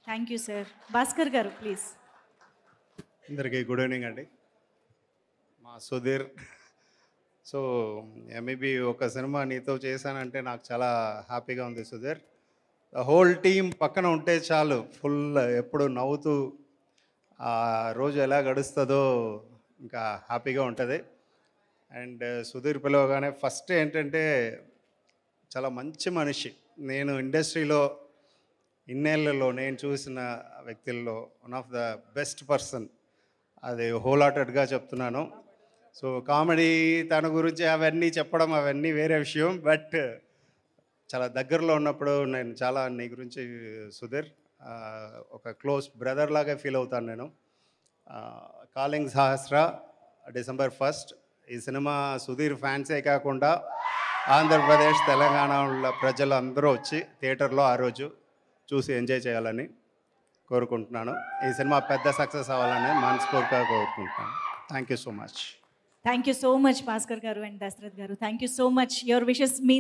thank you sir Bhaskar గారు please అందరికీ good evening అండి మా సుధీర్ సో మేబీ ఒక సినిమా నీతో చేశానంటే నాకు చాలా హ్యాపీగా ఉంది సుధీర్ హోల్ టీం పక్కన ఉంటే చాలు ఫుల్ ఎప్పుడు నవ్వుతూ ఆ రోజు ఎలా గడుస్తుందో ఇంకా హ్యాపీగా ఉంటుంది అండ్ సుధీర్ పిలవగానే ఫస్ట్ ఏంటంటే చాలా మంచి మనిషి నేను ఇండస్ట్రీలో ఇన్నేళ్లలో నేను చూసిన వ్యక్తుల్లో one of the best person అది హోల్ హార్టెడ్గా చెప్తున్నాను సో కామెడీ తన గురించి అవన్నీ చెప్పడం అవన్నీ వేరే విషయం బట్ చాలా దగ్గరలో ఉన్నప్పుడు నేను చాలా నీ గురించి సుధీర్ ఆ, ఒక క్లోజ్ బ్రదర్ లాగా ఫీల్ అవుతాను నేను కాలింగ్ సహస్ర డిసెంబర్ ఫస్ట్ ఈ సినిమా సుధీర్ ఫ్యాన్సే కాకుండా ఆంధ్రప్రదేశ్ తెలంగాణలో ప్రజలు అందరూ వచ్చి థియేటర్లో ఆ రోజు చూసి ఎంజాయ్ చేయాలని కోరుకుంటున్నాను ఈ సినిమా పెద్ద సక్సెస్ అవ్వాలని మనస్ఫూర్తిగా కోరుకుంటున్నాను thank you so much thank you so much Bhaskar గారు అండ్ దశరథ్ గారు thank you so much your wishes me